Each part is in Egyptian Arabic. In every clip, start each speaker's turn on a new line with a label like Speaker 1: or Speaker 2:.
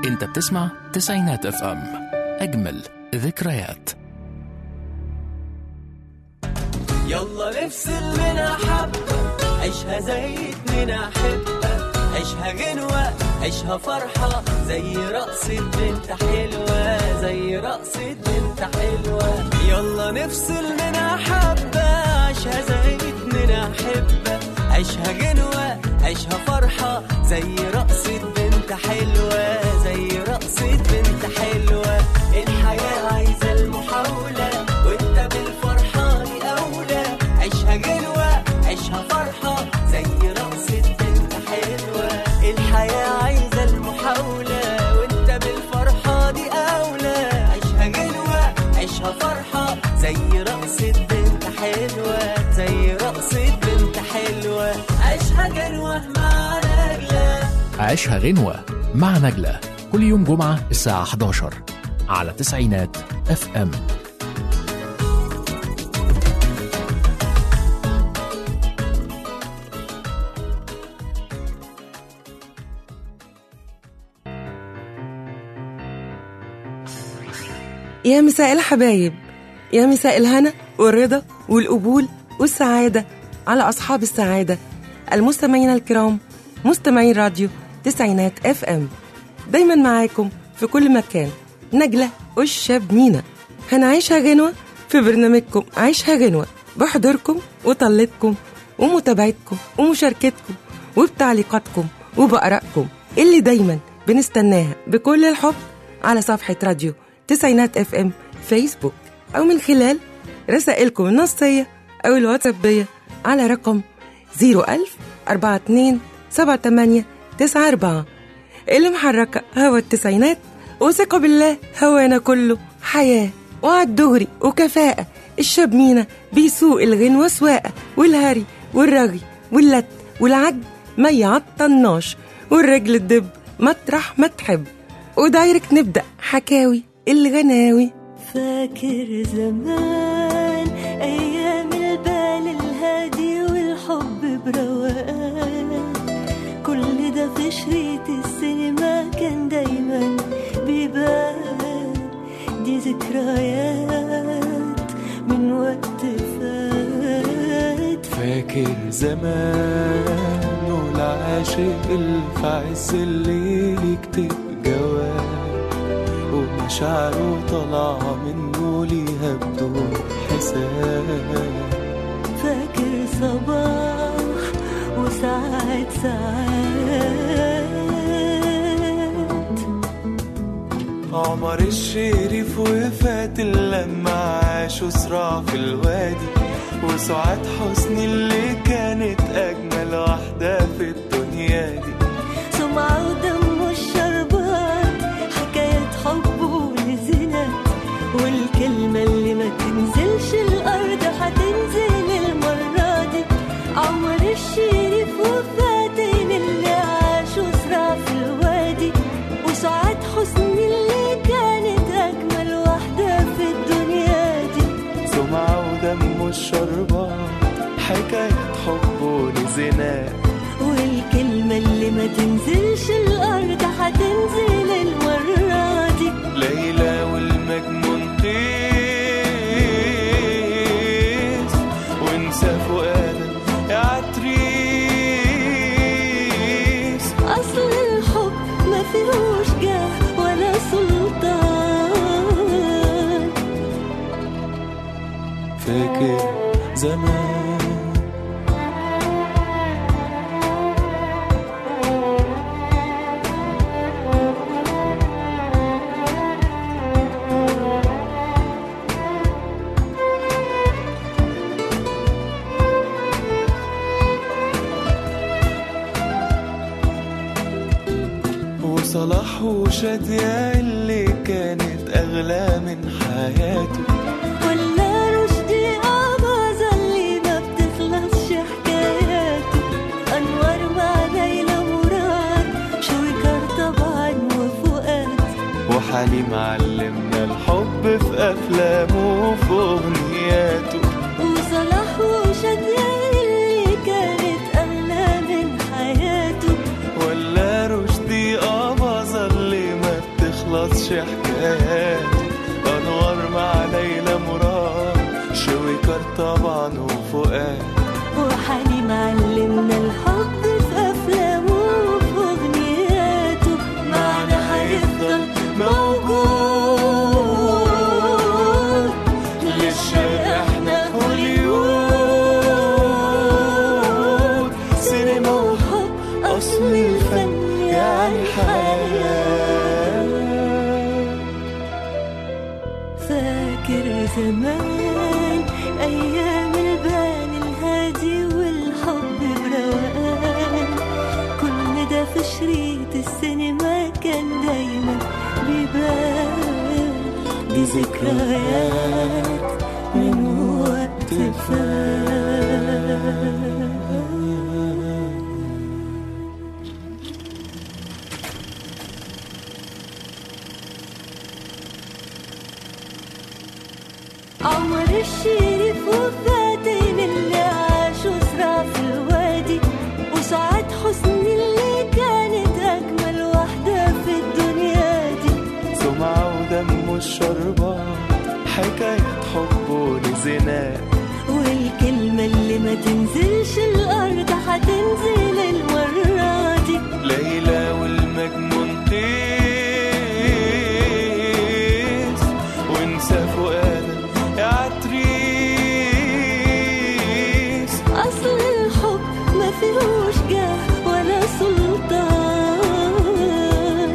Speaker 1: انت بتسمع تسعينات اف ام اجمل ذكريات
Speaker 2: يلا نفصل منها حبة عيشها زي اتنين أحبة عيشها غنوة عيشها فرحة زي رقصة بنت حلوة زي رقصة بنت حلوة يلا نفصل منها حبة عيشها زي اتنين أحبة عيشها غنوة عيشها فرحة زي رقصة بنت حلوة زي رقصة بنت حلوة الحياة عايزة المحاولة وانت بالفرحة دي أولى عيشها غنوة عيشها فرحة زي رقصة بنت حلوة الحياة عايزة المحاولة وانت بالفرحة دي أولى عيشها غنوة عيشها فرحة زي رقصة بنت حلوة زي رقصة بنت حلوة عيشها غنوة مع نجلة
Speaker 1: عيشها غنوة مع نجلة كل يوم جمعة الساعة 11 على تسعينات اف ام
Speaker 3: يا مساء الحبايب يا مساء الهنا والرضا والقبول والسعادة على أصحاب السعادة المستمعين الكرام مستمعين راديو تسعينات اف ام دايما معاكم في كل مكان نجلة والشاب مينا هنعيشها غنوة في برنامجكم عيشها غنوة بحضوركم وطلتكم ومتابعتكم ومشاركتكم وبتعليقاتكم وبآرائكم اللي دايما بنستناها بكل الحب على صفحة راديو تسعينات اف ام فيسبوك أو من خلال رسائلكم النصية أو الواتسابية على رقم 01000 42 78 94 اللي محركة هوا التسعينات وثقة بالله هوانا كله حياة وعالدغري وكفاءة الشاب مينا بيسوق الغنوة سواقة والهري والرغي واللت والعج ما يعطلناش والرجل الدب مطرح ما تحب ودايركت نبدأ حكاوي الغناوي
Speaker 4: فاكر زمان أيام البال الهادي والحب بروقان كل ده في شريط السينما كان دايما بيبان دي ذكريات من وقت فات
Speaker 5: فاكر زمان والعاشق اللي في عز الليل يكتب جواب ومشاعره طالعة منه ليها بدون حساب
Speaker 4: فاكر صباح وساعات ساعات
Speaker 5: عمر الشريف وفات لما عاشوا صراع في الوادي وسعاد حسني اللي كانت أجمل واحدة في الدنيا دي
Speaker 4: سمعة ودم الشربات حكاية حب ولزنات والكلمة اللي ما تنزلش الأرض هتنزل المرة دي عمر الشريف وفاتن اللي عاشوا صراع في الوادي وسعاد حسني اللي كانت أجمل واحدة في الدنيا دي
Speaker 5: سمعة ودم الشربات حكاية حب ولزنات
Speaker 4: والكلمة اللي ما تنزلش الأرض هتنزل المرة دي
Speaker 5: ليلى والمجنون قيس وانسى فؤادك يا عتريس
Speaker 4: أصل الحب ما فيهوش جاه ولا سلطان
Speaker 5: فاكر زمان وصلاح وشادية اللي كانت أغلى من حياته
Speaker 4: ولا رشدي أباظة اللي ما بتخلصش حكاياته أنوار مع ليلى مراد شويكار طبعا وفؤاد
Speaker 5: وحليم علمنا الحب في أفلامه وفي أغنياته
Speaker 4: وصلاح وشادية اللي كانت أغلى من حياته
Speaker 5: ولا رشدي أباظة اللي ما نحفظش حكاياته أنوار مع ليلى مراد شويكار طبعا وفؤاد
Speaker 4: وحنين علمنا الحب في أفلامه وفي أغنياته معنا هيفضل موجود
Speaker 5: للشرق احنا هوليوود سينما وحب أصل الفن يعني حياة
Speaker 4: فاكر زمان أيام البال الهادي والحب بروقان كل ده في شريط السينما كان دايما بيبان دي ذكريات من وقت فات عمر الشريف وفاتن اللي عاشوا صراع في الوادي وسعاد حسني اللي كانت أجمل واحدة في الدنيا دي
Speaker 5: سمعة ودم الشربات حكاية حب ولزنا
Speaker 4: والكلمة اللي ما تنزلش الأرض هتنزل المرة دي
Speaker 5: ليلى والمجنون تيس وانسى فؤادك يا عتريس
Speaker 4: أصل الحب ما فيهوش جاه ولا سلطان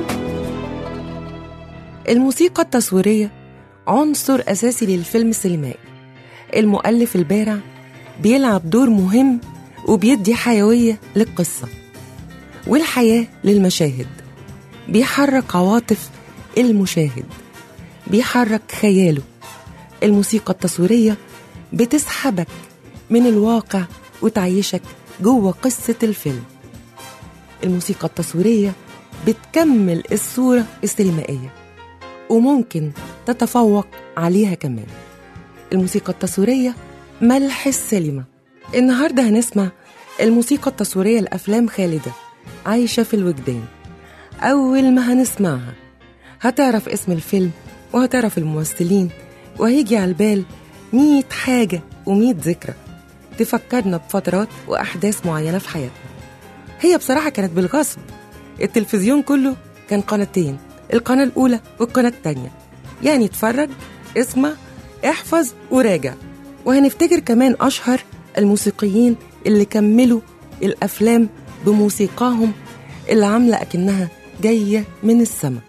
Speaker 3: الموسيقى التصويرية عنصر أساسي للفيلم السينمائي المؤلف البارع بيلعب دور مهم وبيدي حيوية للقصة والحياة للمشاهد بيحرك عواطف المشاهد بيحرك خياله الموسيقى التصويرية بتسحبك من الواقع وتعيشك جوه قصة الفيلم الموسيقى التصويرية بتكمل الصورة السينمائية وممكن تتفوق عليها كمان الموسيقى التصويرية ملح السينما النهاردة هنسمع الموسيقى التصويرية لأفلام خالدة عايشة في الوجدان أول ما هنسمعها هتعرف اسم الفيلم وهتعرف الممثلين وهيجي على البال مية حاجة ومية ذكرى تفكرنا بفترات وأحداث معينة في حياتنا هي بصراحة كانت بالغصب التلفزيون كله كان قناتين القناة الأولى والقناة التانية يعني اتفرج اسمع احفظ وراجع وهنفتكر كمان أشهر الموسيقيين اللي كملوا الأفلام بموسيقاهم اللي عاملة أكنها جاية من السماء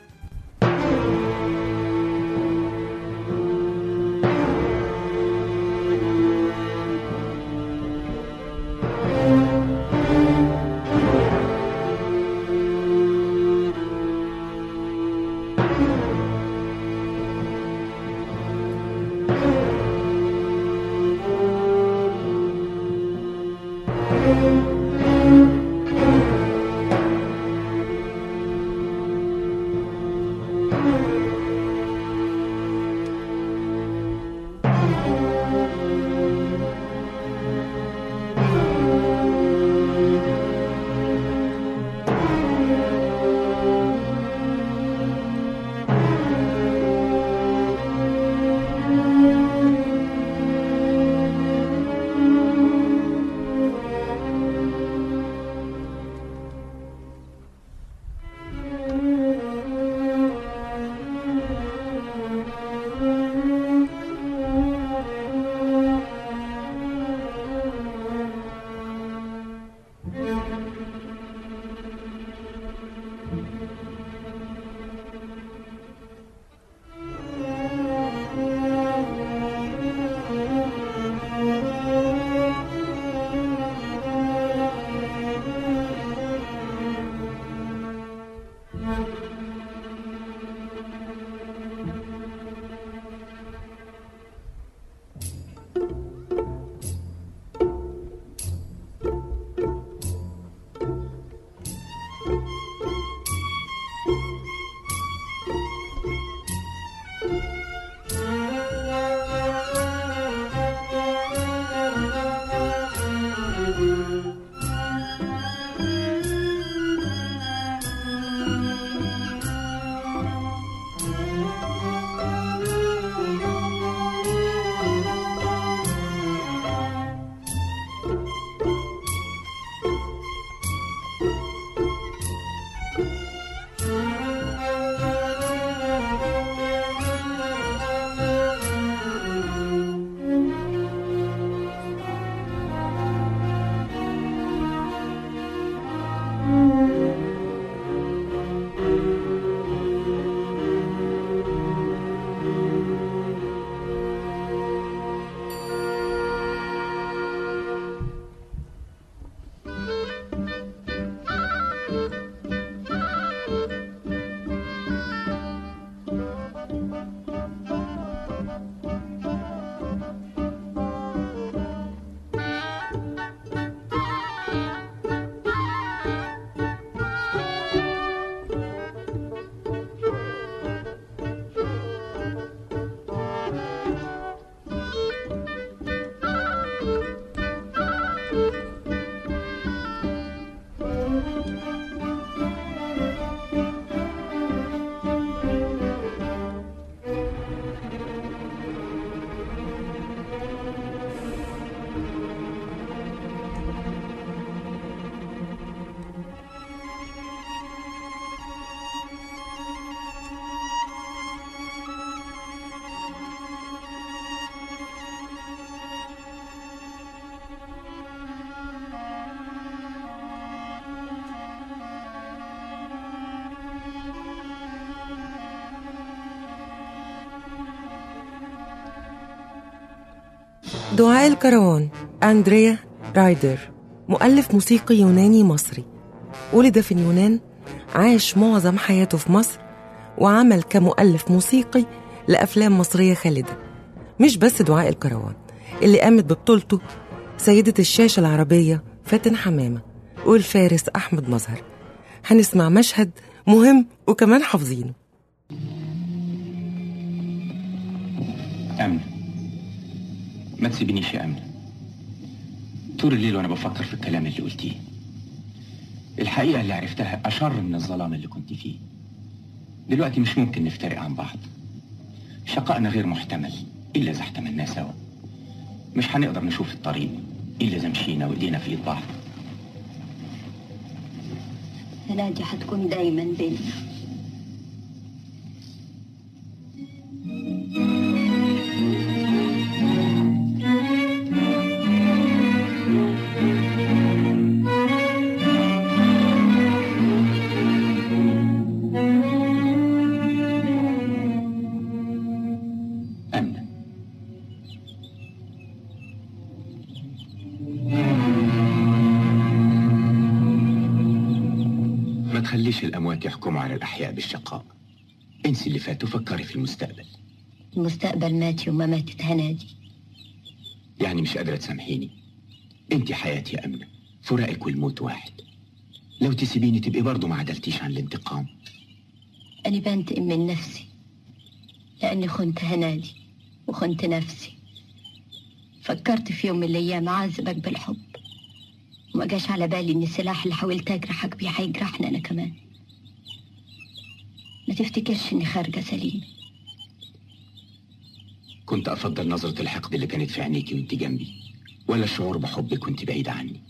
Speaker 3: دعاء الكروان أندريا رايدر مؤلف موسيقي يوناني مصري ولد في اليونان عاش معظم حياته في مصر وعمل كمؤلف موسيقي لأفلام مصرية خالدة مش بس دعاء الكروان اللي قامت ببطولته سيدة الشاشة العربية فاتن حمامة والفارس أحمد مظهر هنسمع مشهد مهم وكمان حافظينه
Speaker 6: أمنة ما تسيبنيش يا أمنة طول الليل وأنا بفكر في الكلام اللي قلتيه الحقيقة اللي عرفتها أشر من الظلام اللي كنت فيه دلوقتي مش ممكن نفترق عن بعض شقائنا غير محتمل إلا إذا احتملناه سوا مش هنقدر نشوف الطريق إلا إذا مشينا وإيدينا في إيد بعض
Speaker 7: نادي هتكون دايما بينا
Speaker 6: أمنة ما تخليش الأموات يحكموا على الأحياء بالشقاء انسي اللي فات وفكري في المستقبل
Speaker 7: المستقبل مات يوم ما ماتت هنادي
Speaker 6: يعني مش قادرة تسامحيني انت حياتي يا أمنة فراقك والموت واحد لو تسيبيني تبقي برضه ما عدلتيش عن الانتقام
Speaker 7: أنا بنتقم من نفسي لأني خنت هنادي وخنت نفسي فكرت في يوم من الأيام أعذبك بالحب وما جاش على بالي إن السلاح اللي حاولت أجرحك بيه هيجرحني أنا كمان ما تفتكرش إني خارجة سليمة
Speaker 6: كنت أفضل نظرة الحقد اللي كانت في عينيكي وانت جنبي ولا الشعور بحبك وانت بعيدة عني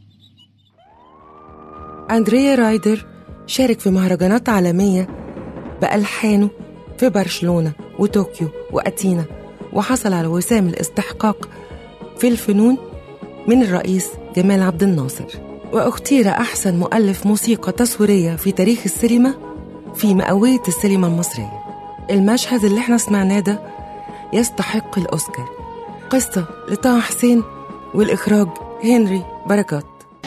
Speaker 3: أندريا رايدر شارك في مهرجانات عالمية بألحانه في برشلونة وطوكيو وأتينا وحصل على وسام الاستحقاق في الفنون من الرئيس جمال عبد الناصر واختير أحسن مؤلف موسيقى تصويرية في تاريخ السينما في مئوية السينما المصرية المشهد اللي احنا سمعناه ده يستحق الأوسكار قصة لطه حسين والإخراج هنري بركات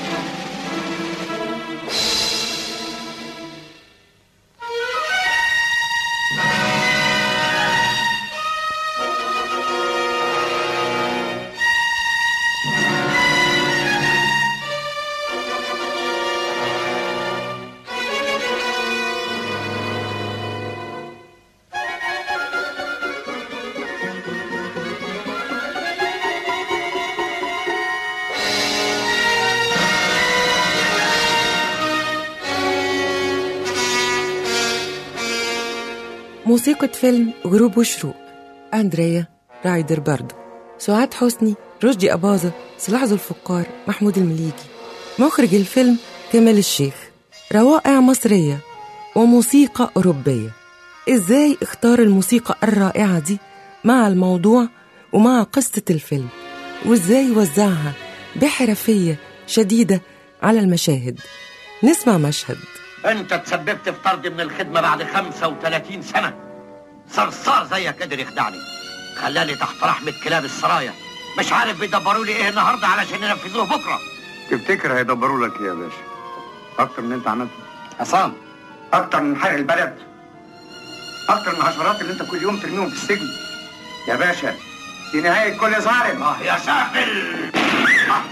Speaker 3: موسيقى فيلم غروب وشروق أندريا رايدر برضو سعاد حسني رشدي أباظة صلاح ذو الفقار محمود المليجي مخرج الفيلم كمال الشيخ روائع مصرية وموسيقى أوروبية إزاي اختار الموسيقى الرائعة دي مع الموضوع ومع قصة الفيلم وإزاي وزعها بحرفية شديدة على المشاهد نسمع مشهد
Speaker 8: انت تسببت في طردي من الخدمة بعد 35 سنة صرصار زيك قدر يخدعني خلاني تحت رحمة كلاب السرايا مش عارف بيدبروا لي ايه النهارده علشان ينفذوه بكره
Speaker 9: تفتكر هيدبروا لك ايه يا باشا اكتر من انت عملته
Speaker 8: عصام
Speaker 9: اكتر من حرق البلد اكتر من الحشرات اللي انت كل يوم ترميهم في السجن يا باشا دي نهايه كل ظالم
Speaker 8: اه يا سافل آه.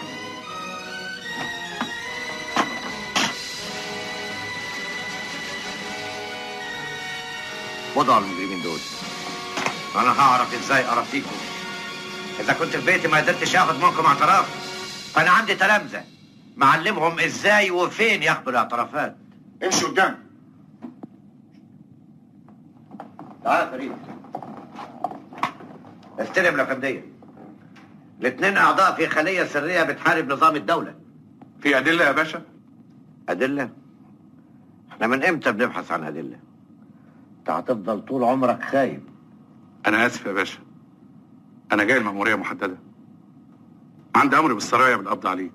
Speaker 8: خدوا على المجرمين دول انا هعرف ازاي ارفيكم اذا كنت في بيتي ما قدرتش اخد منكم اعتراف فانا عندي تلامذه معلمهم ازاي وفين ياخدوا الاعترافات
Speaker 9: امشي قدام
Speaker 8: تعال يا فريد استلم الافنديه الاثنين اعضاء في خليه سريه بتحارب نظام الدوله
Speaker 9: في ادله يا باشا
Speaker 8: ادله احنا من امتى بنبحث عن ادله انت هتفضل طول عمرك خايب
Speaker 9: انا اسف يا باشا انا جاي المأمورية محددة عندي امر بالسرايا بالقبض عليك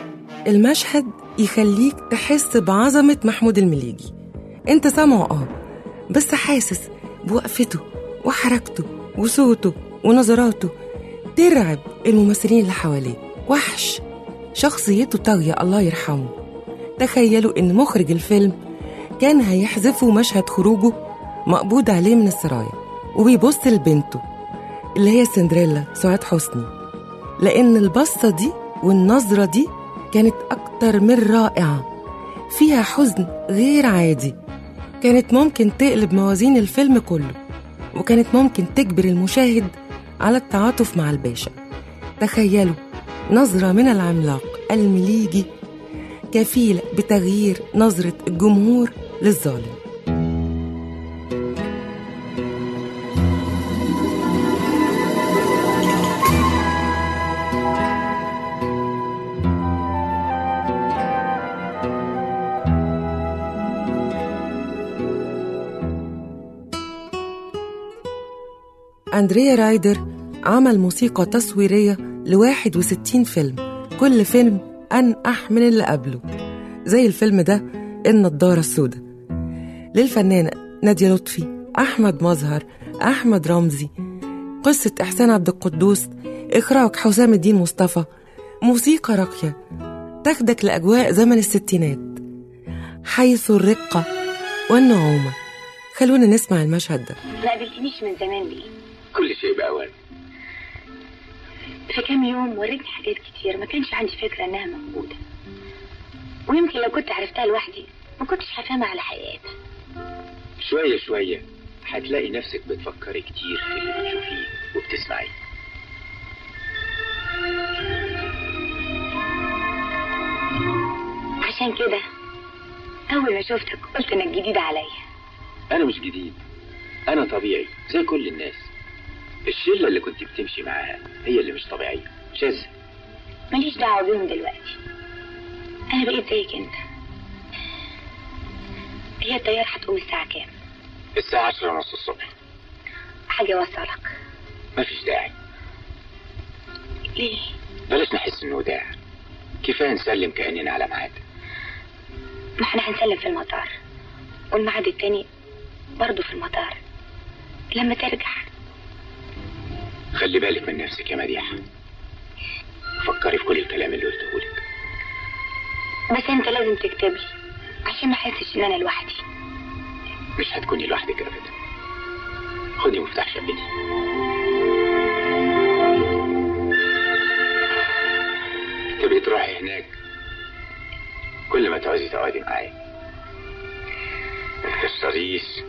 Speaker 3: المشهد يخليك تحس بعظمة محمود المليجي انت سامعه اه بس حاسس بوقفته وحركته وصوته ونظراته ترعب الممثلين اللي حواليه وحش شخصيته طاغية الله يرحمه تخيلوا إن مخرج الفيلم كان هيحذفوا مشهد خروجه مقبوض عليه من السرايا وبيبص لبنته اللي هي سندريلا سعاد حسني لأن البصة دي والنظرة دي كانت أكتر من رائعة فيها حزن غير عادي كانت ممكن تقلب موازين الفيلم كله وكانت ممكن تجبر المشاهد على التعاطف مع الباشا تخيلوا نظرة من العملاق المليجي كفيلة بتغيير نظرة الجمهور للظالم أندريا رايدر عمل موسيقى تصويرية ل 61 فيلم كل فيلم أنقح من اللي قبله زي الفيلم ده النضارة السوداء للفنانة نادية لطفي أحمد مظهر أحمد رمزي قصة إحسان عبد القدوس إخراج حسام الدين مصطفى موسيقى راقية تاخدك لأجواء زمن الستينات حيث الرقة والنعومة خلونا نسمع المشهد ده
Speaker 10: ما قابلتنيش من زمان ليه
Speaker 6: كل شيء بأوان
Speaker 10: في كام يوم وريتني حاجات كتير ما كانش عندي فكرة انها موجودة ويمكن لو كنت عرفتها لوحدي ما كنتش هفهمها على حقيقتها
Speaker 6: شوية شوية هتلاقي نفسك بتفكري كتير في اللي بتشوفيه وبتسمعيه
Speaker 10: عشان كده اول ما شفتك قلت انك جديد عليا
Speaker 6: أنا مش جديد أنا طبيعي زي كل الناس الشلة اللي كنت بتمشي معاها هي اللي مش طبيعية شاذة
Speaker 10: ماليش دعوة بيهم دلوقتي انا بقيت زيك انت هي الطيارة هتقوم الساعة كام
Speaker 6: الساعة عشرة ونص الصبح
Speaker 10: حاجة اوصلك
Speaker 6: مفيش داعي
Speaker 10: ليه
Speaker 6: بلاش نحس إنه وداع كفاية نسلم كأننا على ميعاد
Speaker 10: ما احنا هنسلم في المطار والميعاد التاني برضه في المطار لما ترجع
Speaker 6: خلي بالك من نفسك يا مديحة فكري في كل الكلام اللي قلته لك
Speaker 10: بس انت لازم تكتب لي عشان ما احسش ان انا لوحدي
Speaker 6: مش هتكوني لوحدك أبدا خدي مفتاح شقتي تبقي تروحي هناك كل ما تعوزي تقعدي معايا ما تكسريش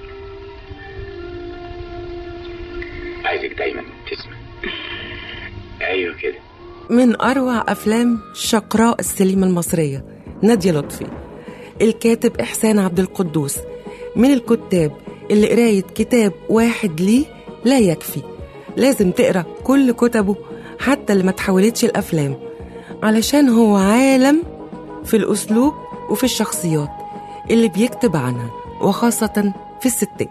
Speaker 6: عايزك دايما تسمع ايوه كده
Speaker 3: من أروع أفلام شقراء السينما المصرية نادية لطفي الكاتب إحسان عبد القدوس من الكتاب اللي قراية كتاب واحد ليه لا يكفي لازم تقرأ كل كتبه حتى اللي ما تحولتش الأفلام علشان هو عالم في الأسلوب وفي الشخصيات اللي بيكتب عنها وخاصة في الستات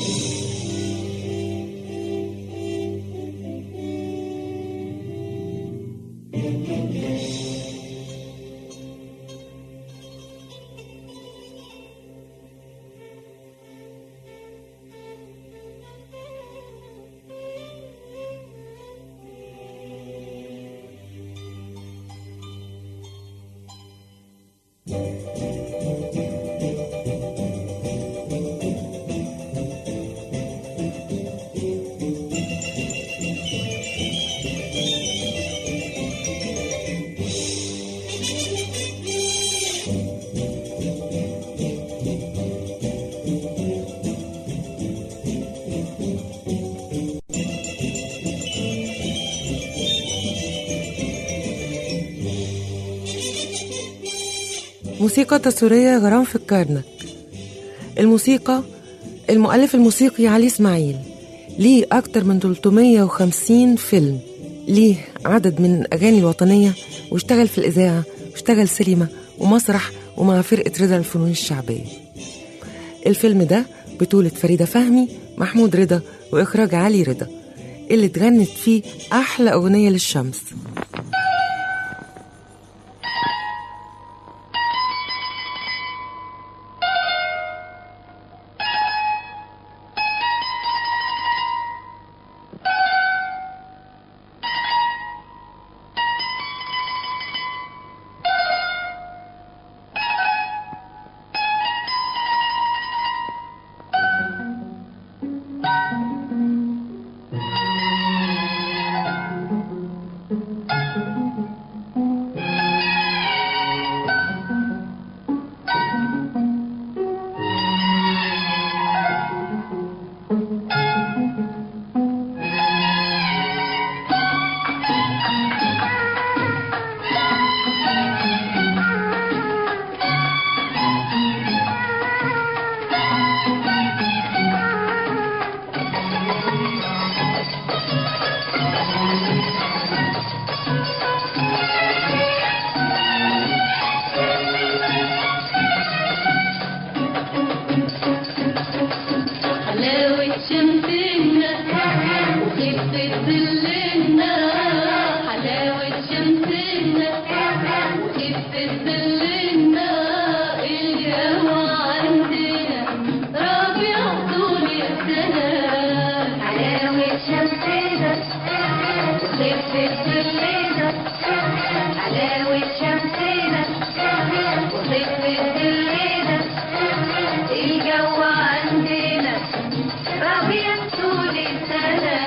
Speaker 3: موسيقى تصويرية غرام في الكرنك الموسيقى المؤلف الموسيقي علي إسماعيل ليه أكتر من 350 فيلم ليه عدد من الأغاني الوطنية واشتغل في الإذاعة واشتغل سينما ومسرح ومع فرقة رضا الفنون الشعبية الفيلم ده بطولة فريدة فهمي محمود رضا وإخراج علي رضا اللي اتغنت فيه أحلى أغنية للشمس
Speaker 11: ظلنا حلاوة شمسنا وخفة ظلنا الجو عندنا ربيع طول السنة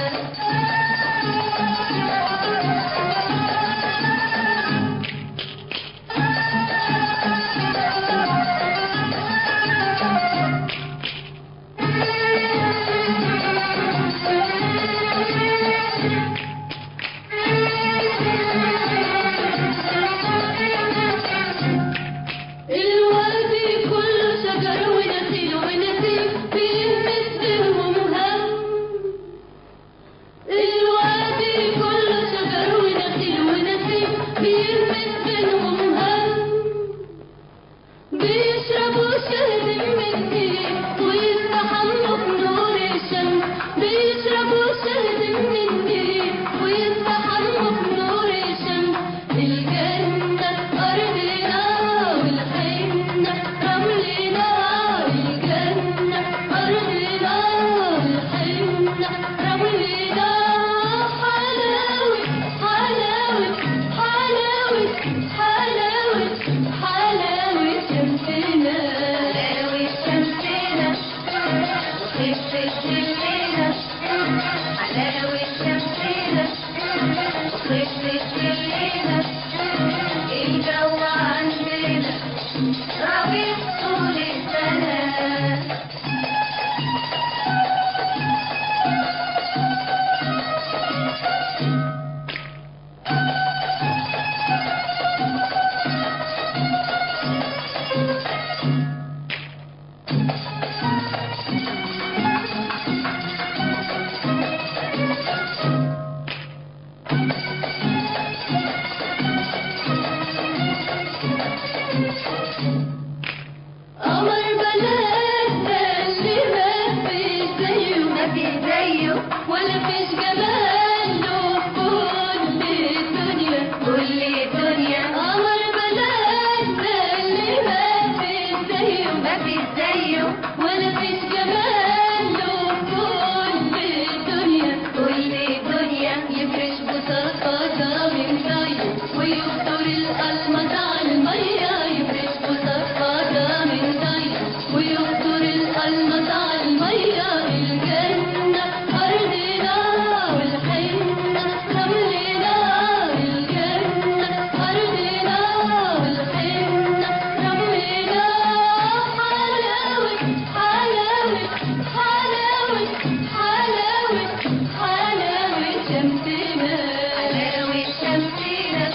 Speaker 11: الوادي كله شجر ونخيل ونسيم بيهمس بينهم هم الوادي كله شجر ونخيل ونسيم بيهمس بينهم هم بيشربوا شهد من النيل ويستحموا بنور الشمس بيشربوا شهد من النيل ويستحموا بنور الشمس الجنة أرضنا والحنة رملنا الجنة أرضنا والحنة رملنا حلاوة حلاوة حلاوة حلاوة حلاوة شمسنا حلاوة شمسنا وخفة ظلنا حلاوة شمسنا وخفة ظلنا الجو عندنا ربيع طول السنة قمر بلدنا اللي ما فيش زيه ما فيش زيه ولا فيش جمال له كل الدنيا كل الدنيا قمر بلدنا اللي ما فيش زيه ما فيش زيه ولا فيش جمال له كل الدنيا كل الدنيا يفرش بساطة من زيه ويخطر الألمس على المية يفرش بساطة من زيه ويخطر الألمس على المية الجنة أرضنا والحنة رملنا الجنة أرضنا والحنة رملنا حلاوة حلاوة حلاوة حلاوة حلاوة شمسنا حلاوة شمسنا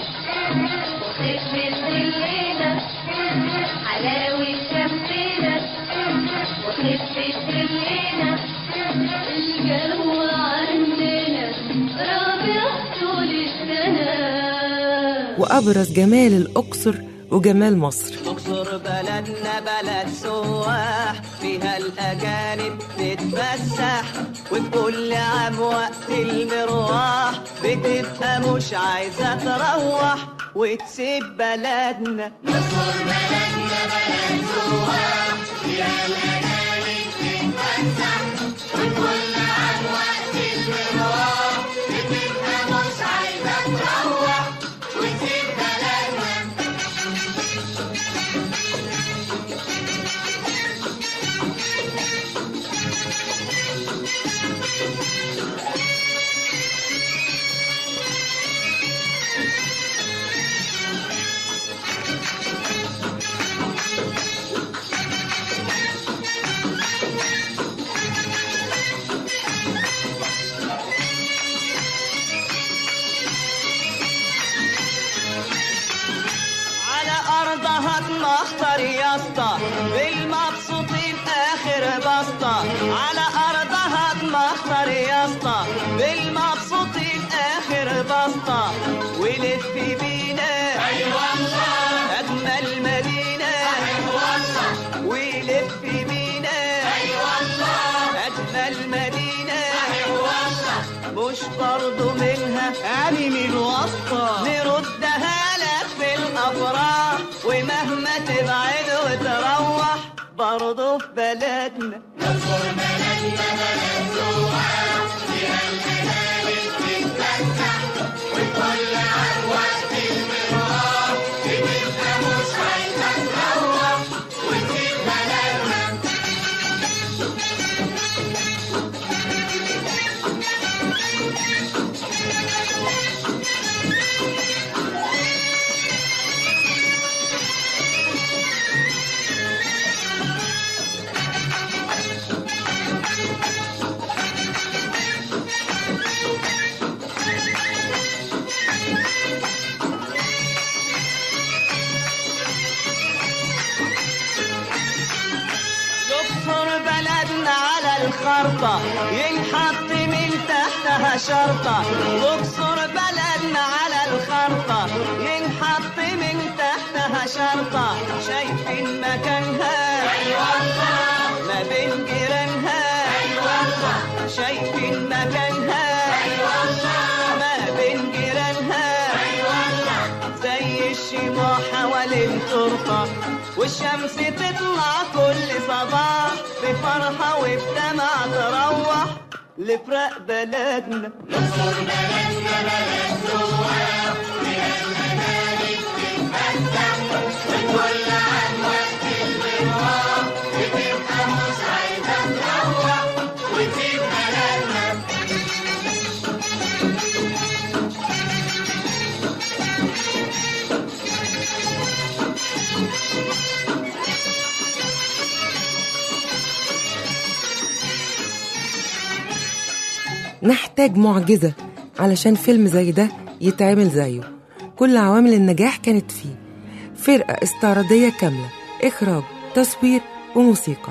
Speaker 11: وخفة ظلنا حلاوة شمسنا وخفة ظلنا الجو عندنا ربيع طول السنة
Speaker 3: وأبرز جمال الأقصر وجمال مصر
Speaker 2: اقصر بلدنا بلد سواح فيها الاجانب تتفسح وكل عام وقت المروح بتبقى مش عايزه تروح وتسيب بلدنا اقصر بلدنا بلد سواح فيها الاجانب تتفسح وكل عام وقت المروح بتبقى مش عايزه تروح وتسيب بلدنا على ارضها تمخطر يا اسطى بالمبسوطين اخر بسطة على ارضها تمخطر يا اسطى بالمبسوطين اخر بسطة ولف بينا اي والله اجمل مدينة اي والله ولف بينا اي والله اجمل مدينة اي والله مش برضو منها يعني من وسطة نردها لك في الافراح ومهما تبعد وتروح برضو في بلدنا نذكر بلدنا بلد سواح فيها الأجانب تتفسح خرطة ينحط من تحتها شرطة واكسر بلدنا على الخرطة ينحط من تحتها شرطة شايفين مكانها ما بين جيرانها شايفين مكانها ما بين جيرانها زي الشموع حوالين طرقة والشمس تطلع كل صباح بفرحة وبدمع تروح لفراق بلدنا
Speaker 3: نحتاج معجزة علشان فيلم زي ده يتعمل زيه كل عوامل النجاح كانت فيه فرقة استعراضية كاملة إخراج تصوير وموسيقى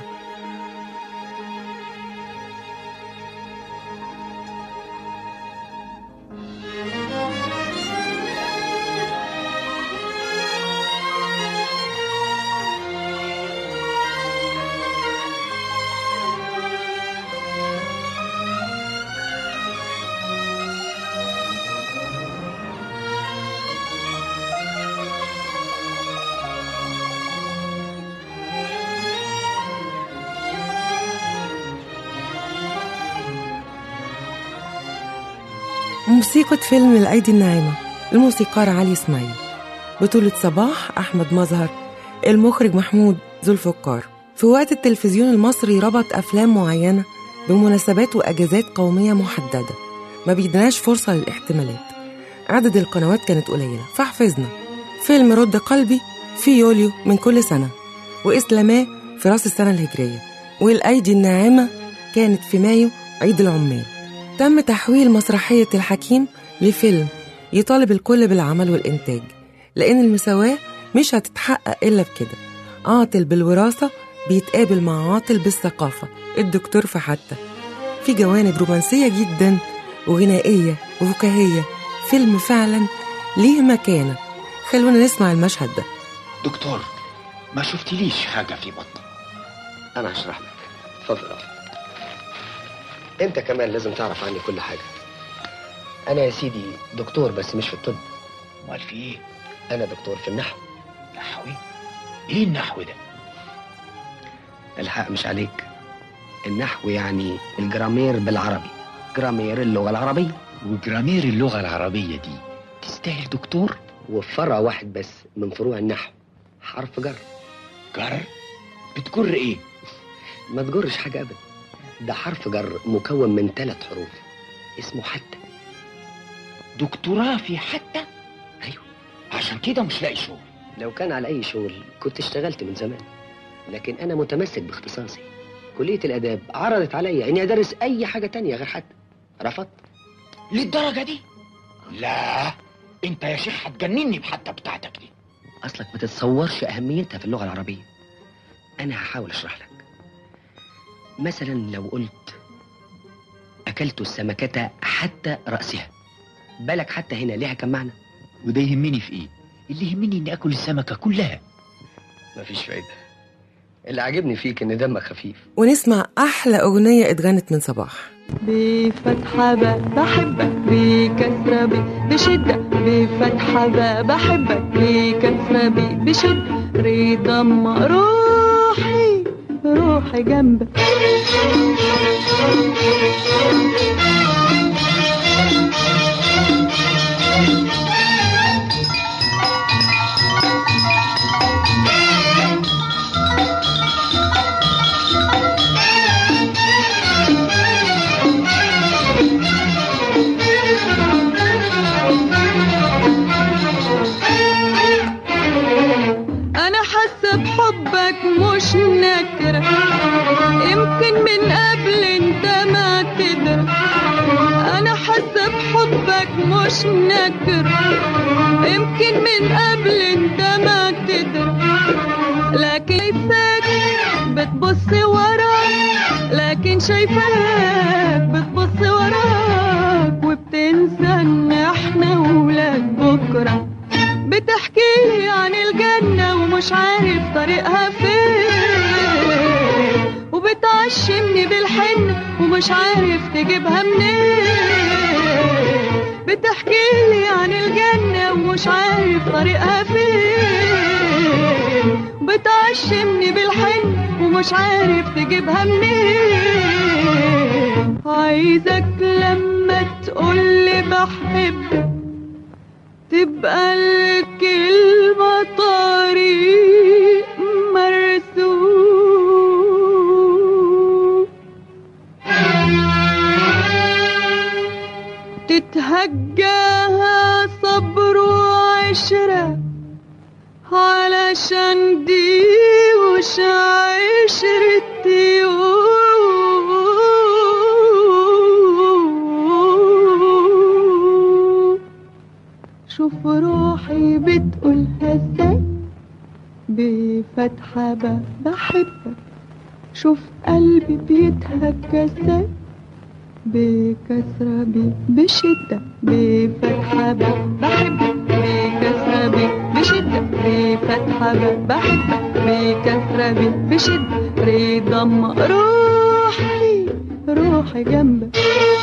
Speaker 3: موسيقى فيلم الأيدي الناعمة الموسيقار علي إسماعيل بطولة صباح أحمد مظهر المخرج محمود ذو الفقار في وقت التلفزيون المصري ربط أفلام معينة بمناسبات وأجازات قومية محددة ما بيدناش فرصة للاحتمالات عدد القنوات كانت قليلة فحفظنا فيلم رد قلبي في يوليو من كل سنة وإسلاماه في راس السنة الهجرية والأيدي الناعمة كانت في مايو عيد العمال تم تحويل مسرحية الحكيم لفيلم يطالب الكل بالعمل والإنتاج لأن المساواة مش هتتحقق إلا بكده عاطل بالوراثة بيتقابل مع عاطل بالثقافة الدكتور في حتى في جوانب رومانسية جدا وغنائية وفكاهية فيلم فعلا ليه مكانة خلونا نسمع المشهد ده
Speaker 12: دكتور ما شفتليش حاجة في بطني
Speaker 13: انا هشرح لك اتفضل يا أخي. انت كمان لازم تعرف عني كل حاجه انا يا سيدي دكتور بس مش في الطب
Speaker 12: امال في ايه
Speaker 13: انا دكتور في النحو
Speaker 12: نحوي ايه النحو ده
Speaker 13: الحق مش عليك النحو يعني الجرامير بالعربي جرامير اللغه العربيه
Speaker 12: وجرامير اللغة العربية دي تستاهل دكتور
Speaker 13: وفي فرع واحد بس من فروع النحو حرف جر
Speaker 12: جر بتجر ايه
Speaker 13: ما تجرش حاجه ابدا ده حرف جر مكون من ثلاث حروف اسمه حتى
Speaker 12: دكتوراه في حتى
Speaker 13: ايوه
Speaker 12: عشان كده مش لاقي شغل
Speaker 13: لو كان على اي شغل كنت اشتغلت من زمان لكن انا متمسك باختصاصي كليه الاداب عرضت عليا اني ادرس اي حاجه تانية غير حتى رفضت
Speaker 12: للدرجة دي لا انت يا شيخ هتجنني بحتى بتاعتك دي
Speaker 13: اصلك ما تتصورش اهميتها في اللغه العربيه انا هحاول اشرح لك مثلا لو قلت اكلت السمكه حتى راسها بالك حتى هنا ليها كم معنى
Speaker 12: وده يهمني في ايه اللي يهمني اني اكل السمكة كلها
Speaker 13: مفيش فايده اللي عاجبني فيك ان دمك خفيف
Speaker 3: ونسمع أحلى أغنية اتغنت من صباح
Speaker 4: بفتحة ب بحبك بكسرة ب بشدة بفتحة ب بحبك بكسرة ب بشدة رضا ما روحي روحي جنبك أنا حاسة بحبك مش نكرة يمكن من قبل انت ما تدرى أنا حاسة بحبك مش نكرة يمكن من قبل انت ما تدرى لكن شايفاك بتبص ورا لكن
Speaker 14: شايفاك بتبص وراك وبتنسى ان احنا ولاد بكرة بتحكي لي عن الجنة ومش عارف طريقها فين وبتعشمني بالحن ومش عارف تجيبها منين بتحكي لي عن الجنة ومش عارف طريقها فين بتعشمني بالحن ومش عارف تجيبها منين عايزك لما تقولي بحبك تبقى الكلمة طريق مرسوم تتهجاها صبر وعشرة علشان دي وش عشرتي شوف روحي بتقولها ازاي بفتحة ب- بحبك شوف قلبي بيتهجى ازاي بكسرة ب- بشدة بفتحة ب- بحبك بكسرة ب- بشدة بفتحة ب- بحبك بكسرة ب- بشدة رضا أما روحي روحي جنبك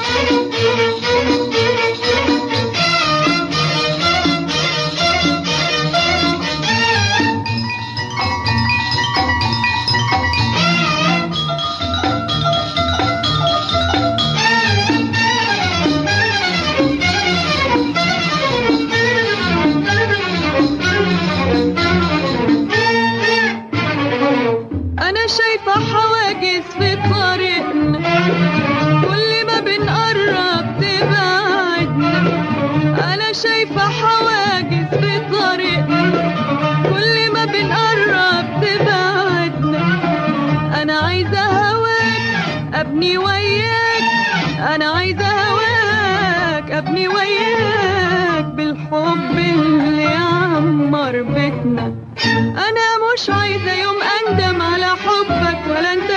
Speaker 14: أنا شايفة حواجز في طريقنا كل ما بنقرب تبعدنا أنا شايفة حواجز في طريقنا كل ما بنقرب تبعدنا أنا عايزة هواك أبني وياك أنا عايزة هواك أبني وياك بالحب اللي يعمر بيتنا أنا مش عايزة يوم أندم على حبك ولا أنت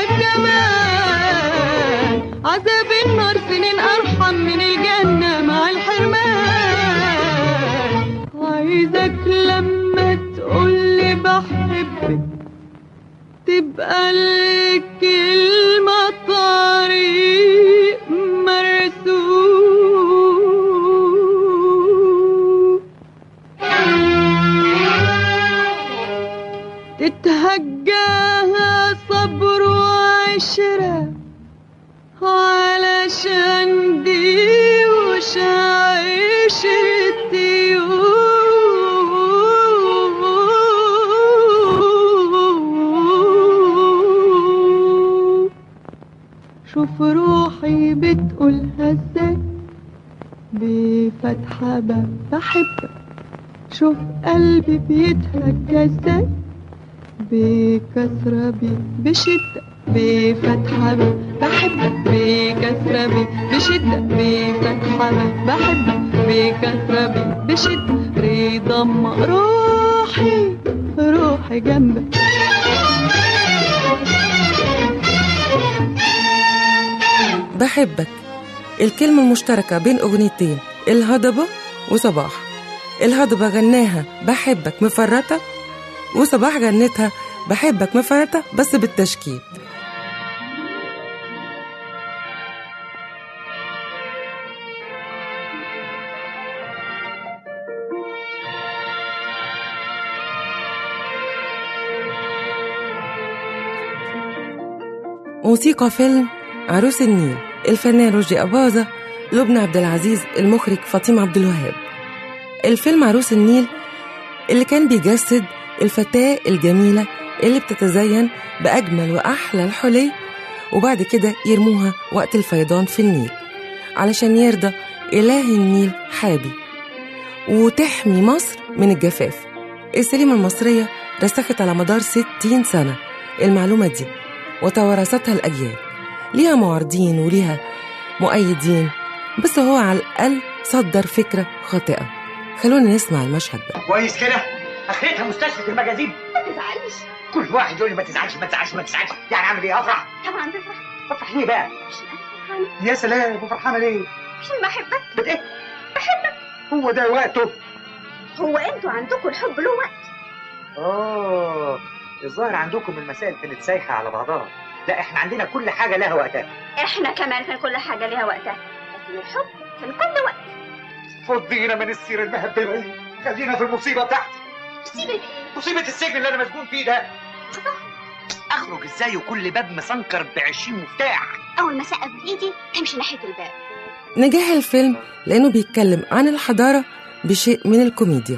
Speaker 14: كمان عذاب النار سنين أرحم من الجنة مع الحرمان عايزك لما تقولي بحبك تبقى الكلمة طريق مرسوم تتهجاها صبر وعشرة علشان دي وش عشرتي شوف روحي بتقولها ازاي بفتحة ب- بحبك شوف قلبي بيتهجى ازاي بكسرة ب- بشدة بفتحة ب- بحبك بكسرة ب- بشدة بفتحة ب- بحبك بكسرة ب- بشدة رضا أما روحي روحي جنبك
Speaker 3: بحبك الكلمة المشتركة بين أغنيتين الهضبة وصباح الهضبة غناها بحبك مفرطة وصباح غنتها بحبك مفرطة بس بالتشكيل موسيقى فيلم عروس النيل الفنان رشدي أباظة لبنى عبد العزيز المخرج فاطمة عبد الوهاب الفيلم عروس النيل اللي كان بيجسد الفتاة الجميلة اللي بتتزين بأجمل وأحلى الحلي وبعد كده يرموها وقت الفيضان في النيل علشان يرضى إله النيل حابي وتحمي مصر من الجفاف السينما المصرية رسخت على مدار 60 سنة المعلومة دي وتوارثتها الأجيال ليها معارضين وليها مؤيدين بس هو على الأقل صدر فكرة خاطئة خلونا نسمع المشهد ده
Speaker 12: كويس كده اخرتها مستشفى المجاذيب
Speaker 10: ما تزعلش
Speaker 12: كل واحد يقول لي ما تزعلش ما تزعلش ما تزعلش يعني اعمل ايه افرح
Speaker 10: طبعا تفرح افرح
Speaker 9: ليه بقى يا سلام وفرحانه ليه
Speaker 15: عشان بحبك
Speaker 9: بت ايه هو ده وقته
Speaker 15: هو انتوا عندكم الحب له وقت
Speaker 9: اه الظاهر عندكم المسائل كانت سايحه على بعضها لا احنا عندنا كل حاجه لها وقتها
Speaker 15: احنا كمان كان كل حاجه ليها وقتها لكن الحب كان كل وقت
Speaker 9: فضينا من السيره المهببه دي خلينا في المصيبه بتاعتي
Speaker 15: مصيبه ايه
Speaker 9: مصيبه السجن اللي انا مسجون فيه ده اخرج ازاي وكل باب مسنكر ب 20 مفتاح
Speaker 15: اول ما سقف بايدي امشي ناحيه الباب
Speaker 3: نجاح الفيلم لأنه بيتكلم عن الحضارة بشيء من الكوميديا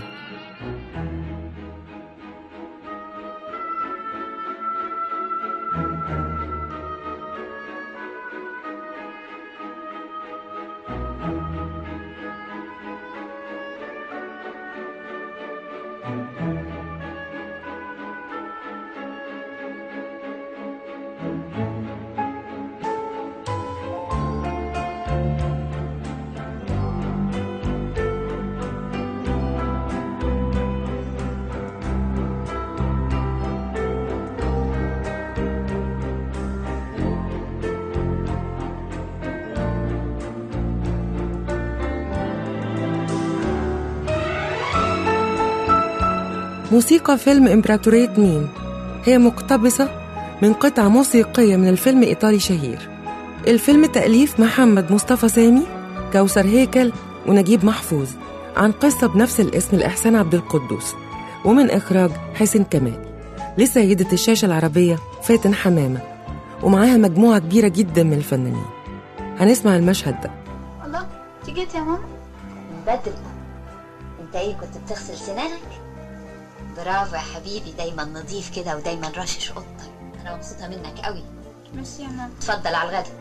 Speaker 3: موسيقى فيلم إمبراطورية مين هي مقتبسة من قطعة موسيقية من الفيلم إيطالي شهير الفيلم تأليف محمد مصطفى سامي كوثر هيكل ونجيب محفوظ عن قصة بنفس الاسم لإحسان عبد القدوس ومن إخراج حسين كمال لسيدة الشاشة العربية فاتن حمامة ومعاها مجموعة كبيرة جدا من الفنانين هنسمع المشهد ده
Speaker 16: الله انت جيت يا ماما
Speaker 17: من بدري انت ايه كنت بتغسل سنانك برافو يا حبيبي دايما نظيف كده ودايما رشش اوضتك انا مبسوطه منك قوي
Speaker 16: ميرسي يا ماما
Speaker 17: اتفضل على الغدا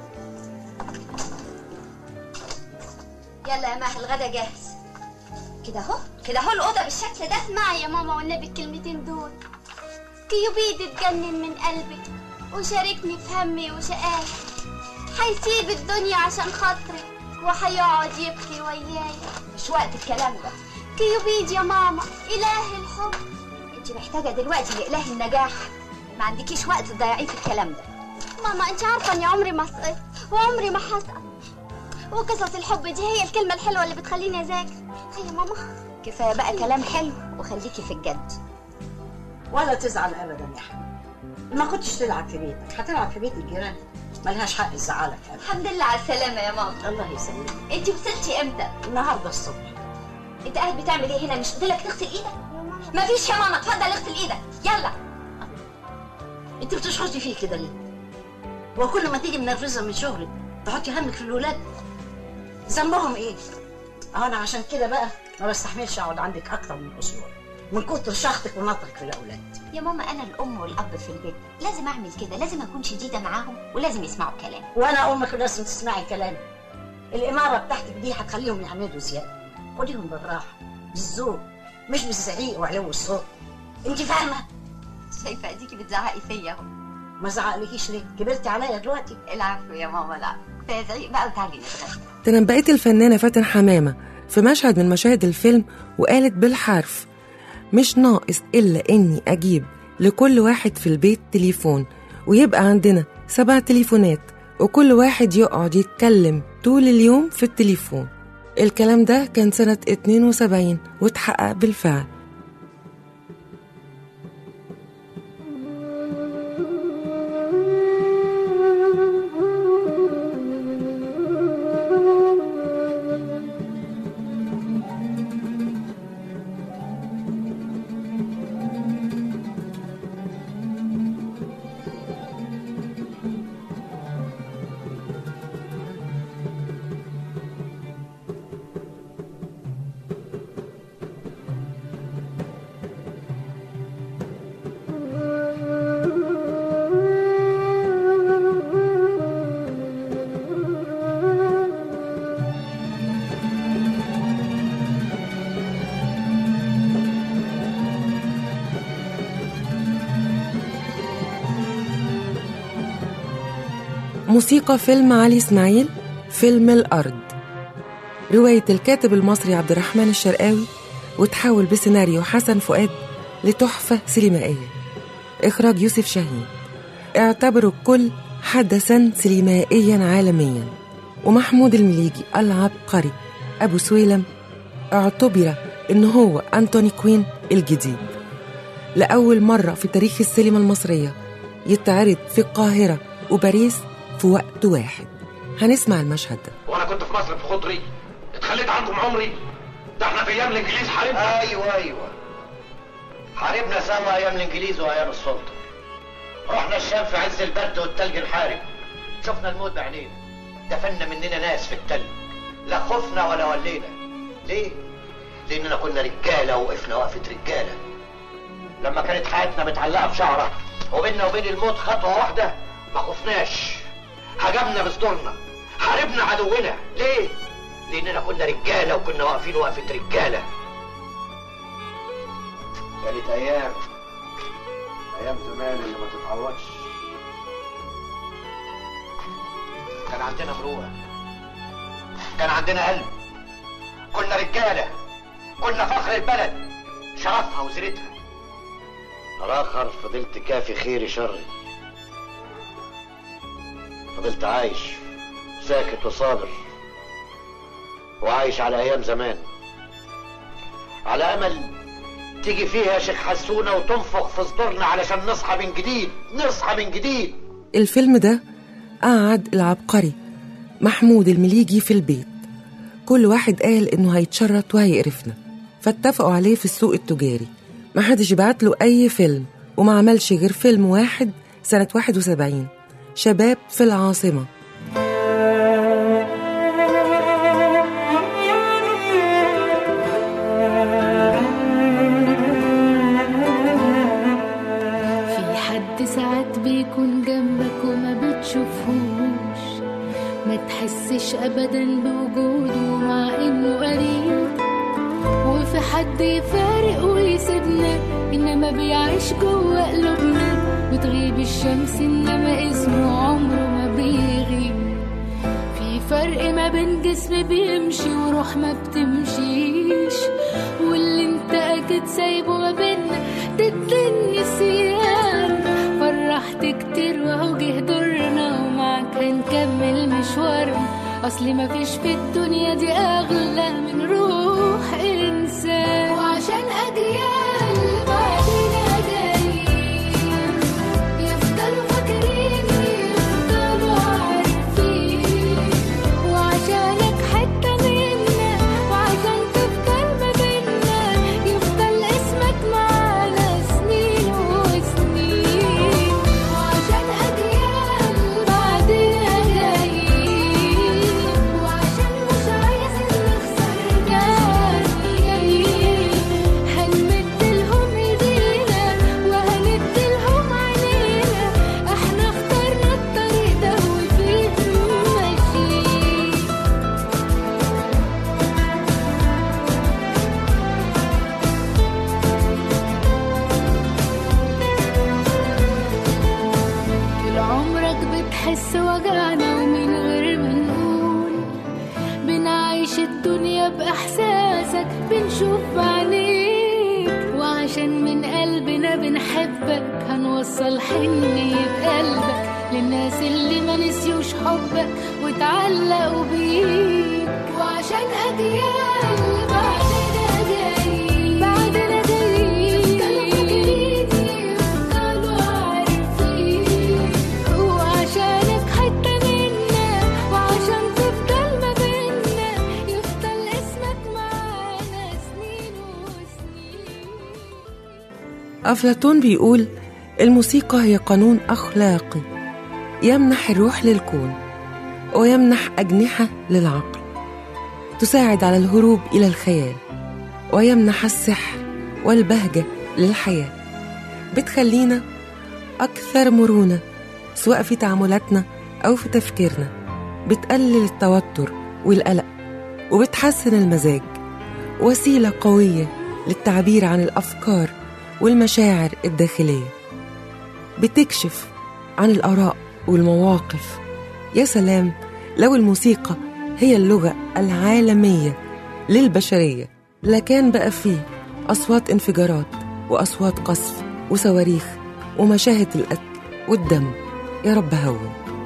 Speaker 17: يلا يا ماهر الغدا جاهز كده اهو كده اهو الاوضه بالشكل ده
Speaker 16: اسمعي يا ماما والنبي الكلمتين دول كيوبيد اتجنن من قلبك وشاركني في همي وشقاي هيسيب الدنيا عشان خاطرك وهيقعد يبكي وياي
Speaker 17: مش وقت الكلام ده
Speaker 16: كيوبيد يا ماما اله الحب
Speaker 17: انت محتاجه دلوقتي لاله النجاح ما عندكيش وقت تضيعيه في الكلام ده
Speaker 16: ماما انت عارفه اني عمري ما سقطت وعمري ما هسقط وقصص الحب دي هي الكلمه الحلوه اللي بتخليني اذاكر هي ماما
Speaker 17: كفايه بقى كلام حلو وخليكي في الجد
Speaker 18: ولا تزعل ابدا يا حبيبي ما كنتش تلعب في بيتك هتلعب في بيت الجيران ملهاش حق تزعلك ابدا
Speaker 17: الحمد لله على السلامه يا ماما
Speaker 18: الله يسلمك
Speaker 17: انت وصلتي امتى
Speaker 18: النهارده الصبح
Speaker 17: انت قاعد بتعمل ايه هنا مش قلت لك تغسل ايدك مفيش يا ماما اتفضل اغسل ايدك يلا
Speaker 18: انت بتشخصي فيه كده ليه وكل ما تيجي منرفزه من شغلك تحطي همك في الولاد ذنبهم ايه اه انا عشان كده بقى ما بستحملش اقعد عندك اكتر من اسبوع من كتر شخطك ونطرك في الاولاد
Speaker 17: يا ماما انا الام والاب في البيت لازم اعمل كده لازم اكون شديده معاهم ولازم يسمعوا كلامي
Speaker 18: وانا امك ولازم تسمعي كلامي الاماره بتاعتك دي هتخليهم يعمدوا زياده خديهم بالراحه بالذوق مش بالزعيق وعلو الصوت انت فاهمه
Speaker 17: شايفه اديكي بتزعقي فيا اهو
Speaker 18: ما زعقلكيش ليه كبرتي عليا دلوقتي
Speaker 17: العفو يا ماما لا كفايه زعيق بقى وتعالي نتغدى
Speaker 3: تنبأت الفنانة فاتن حمامة في مشهد من مشاهد الفيلم وقالت بالحرف مش ناقص إلا إني أجيب لكل واحد في البيت تليفون ويبقى عندنا سبع تليفونات وكل واحد يقعد يتكلم طول اليوم في التليفون الكلام ده كان سنة 72 واتحقق بالفعل موسيقى فيلم علي إسماعيل فيلم الأرض رواية الكاتب المصري عبد الرحمن الشرقاوي وتحول بسيناريو حسن فؤاد لتحفة سينمائية إخراج يوسف شاهين اعتبروا الكل حدثا سينمائيا عالميا ومحمود المليجي العبقري أبو سويلم اعتبر إن هو أنتوني كوين الجديد لأول مرة في تاريخ السينما المصرية يتعرض في القاهرة وباريس في وقت واحد هنسمع المشهد ده
Speaker 12: وانا كنت في مصر في خضري اتخليت عنكم عمري ده احنا في ايام الانجليز حاربنا
Speaker 8: ايوه ايوه حاربنا سوا ايام الانجليز وايام السلطه رحنا الشام في عز البرد والتلج الحارب شفنا الموت بعينينا دفنا مننا ناس في التلج لا خفنا ولا ولينا ليه؟ لاننا كنا رجاله وقفنا وقفه رجاله لما كانت حياتنا متعلقه بشعره وبيننا وبين الموت خطوه واحده ما خفناش هجمنا بصدورنا حاربنا عدونا ليه؟ لاننا كنا رجاله وكنا واقفين وقفه رجاله كانت ايام ايام زمان اللي ما تتعوضش كان عندنا مروءه كان عندنا قلب كنا رجاله كنا فخر البلد شرفها وزينتها الاخر فضلت كافي خيري شري فضلت عايش ساكت وصابر وعايش على ايام زمان على امل تيجي فيها شيخ حسونه وتنفخ في صدورنا علشان نصحى من جديد نصحى من جديد
Speaker 3: الفيلم ده قعد العبقري محمود المليجي في البيت كل واحد قال إنه هيتشرط وهيقرفنا فاتفقوا عليه في السوق التجاري محدش بعت له أي فيلم وما عملش غير فيلم واحد سنة 71 شباب في العاصمة
Speaker 11: في حد ساعات بيكون جنبك وما بتشوفهوش ما تحسش ابدا بوجوده مع انه قريب وفي حد يفارق ويسيبنا انما بيعيش جوه قلوبنا بتغيب الشمس انما اسمه عمره ما بيغيب في فرق ما بين جسم بيمشي وروح ما بتمشيش واللي انت اكيد سايبه ما بينا ضد النسيان فرحت كتير وهو جه دورنا ومعاك هنكمل مشوارنا اصل مفيش في الدنيا دي اغلى من روح انسان وعشان اجيال بعدنا جايين يفضلوا فاكرين يفضلوا عارفين وعشانك حتة منا وعشان تفضل ما بينا يفضل اسمك معانا سنين وسنين وعشان أجيال بعدنا جايين وعشان مش عايزين نخسر جايين هنمد لهم ايدينا وهند لهم عينينا احنا اخترنا الطريق ده وفيه ماشيين طول عمرك بتحس وجعنا ومن غير ما نقول بنعيش الدنيا بإحساسك بنشوف بعينيك وعشان من قلبنا بنحبك هنوصل حنية قلبك للناس اللي ما نسيوش حبك واتعلقوا بيك وعشان أجيال بعدنا جايين بعدنا جايين يفضلوا فاكرين يفضلوا عارفين وعشانك حتة منا وعشان تفضل ما بينا يفضل اسمك معانا سنين وسنين
Speaker 3: أفلاطون بيقول الموسيقى هي قانون أخلاقي يمنح الروح للكون ويمنح أجنحة للعقل تساعد على الهروب إلى الخيال ويمنح السحر والبهجة للحياة بتخلينا أكثر مرونة سواء في تعاملاتنا أو في تفكيرنا بتقلل التوتر والقلق وبتحسن المزاج وسيلة قوية للتعبير عن الأفكار والمشاعر الداخلية بتكشف عن الآراء والمواقف يا سلام لو الموسيقى هي اللغة العالمية للبشرية لكان بقى فيه أصوات انفجارات وأصوات قصف وصواريخ ومشاهد القتل والدم يا رب هون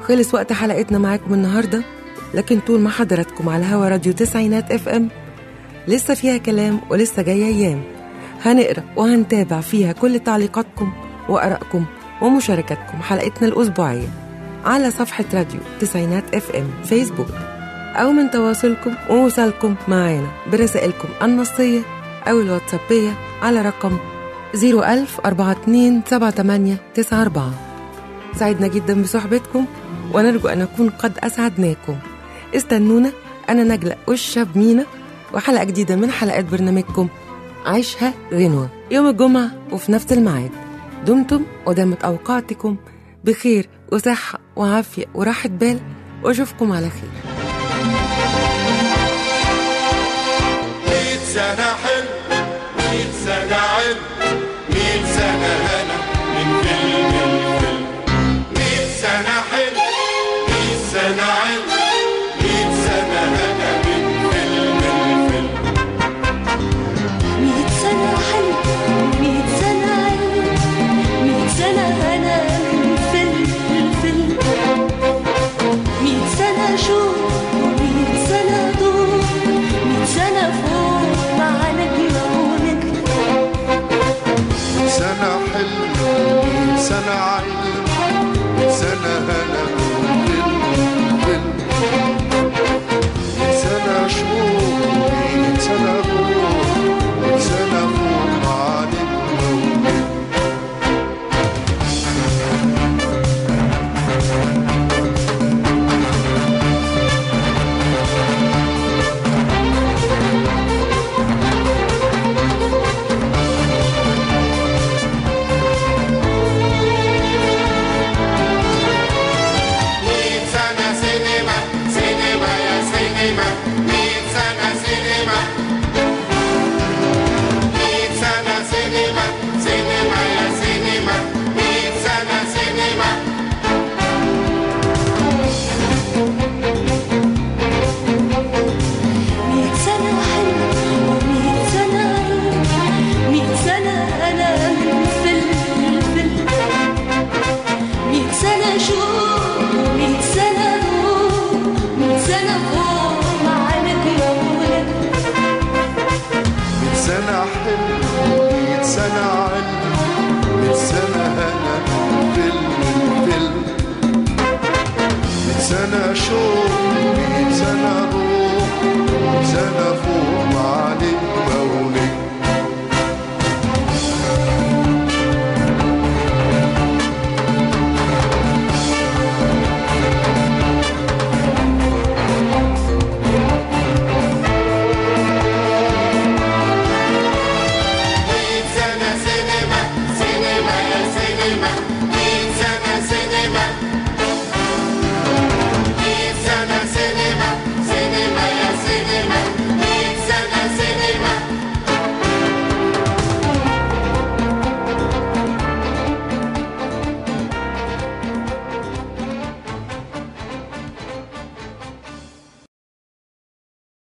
Speaker 3: خلص وقت حلقتنا معاكم النهاردة لكن طول ما حضراتكم على هوا راديو تسعينات اف ام لسه فيها كلام ولسه جاية أيام هنقرأ وهنتابع فيها كل تعليقاتكم وآرائكم ومشاركاتكم حلقتنا الأسبوعية على صفحة راديو تسعينات اف ام فيسبوك أو من تواصلكم ووصالكم معانا برسائلكم النصية أو الواتسابية على رقم 01000 427894 سعدنا جدا بصحبتكم ونرجو أن نكون قد أسعدناكم استنونا أنا نجلة والشاب مينا وحلقة جديدة من حلقات برنامجكم عيشها غنوة يوم الجمعة وفي نفس الميعاد دمتم ودامت أوقاتكم بخير وصحة وعافية وراحة بال وأشوفكم على خير
Speaker 19: مية سنة حلم مية سنة علم مية سنة هنا من فيلم الفيلم مية سنة حلم مية سنة علم مية سنة هنا من فيلم الفيلم
Speaker 4: مية سنة حلم مية سنة علم مية سنة هنا من فيلم الفيلم مية سنة شوق ومية سنة ضوء مية سنة فوق مع نجمة ونجم
Speaker 19: سنة حلم مية سنة علم مية سنة هنا من فيلم الفيلم مية سنة شوق مية سنة ضوء مية سنة فوق مع نجمة ونجم مية سنة سينما سينما يا سينما مية سنة سينما مية سنة سينما سينما يا سينما مية سنة سينما
Speaker 4: مية سنة حلم ومية سنة علم مية سنة أنا من فيلم الفيلم مية سنة شوق ومية سنة نور مية سنة فوق مع نجمة ونجم
Speaker 19: مية سنة حلم مية سنة علم مية سنة هنا فيلم الفيلم مية سنة شوق مية سنة روح مية سنة فوق مع نجمة ونجم مية سنة سينما سينما يا سينما مية سنة سينما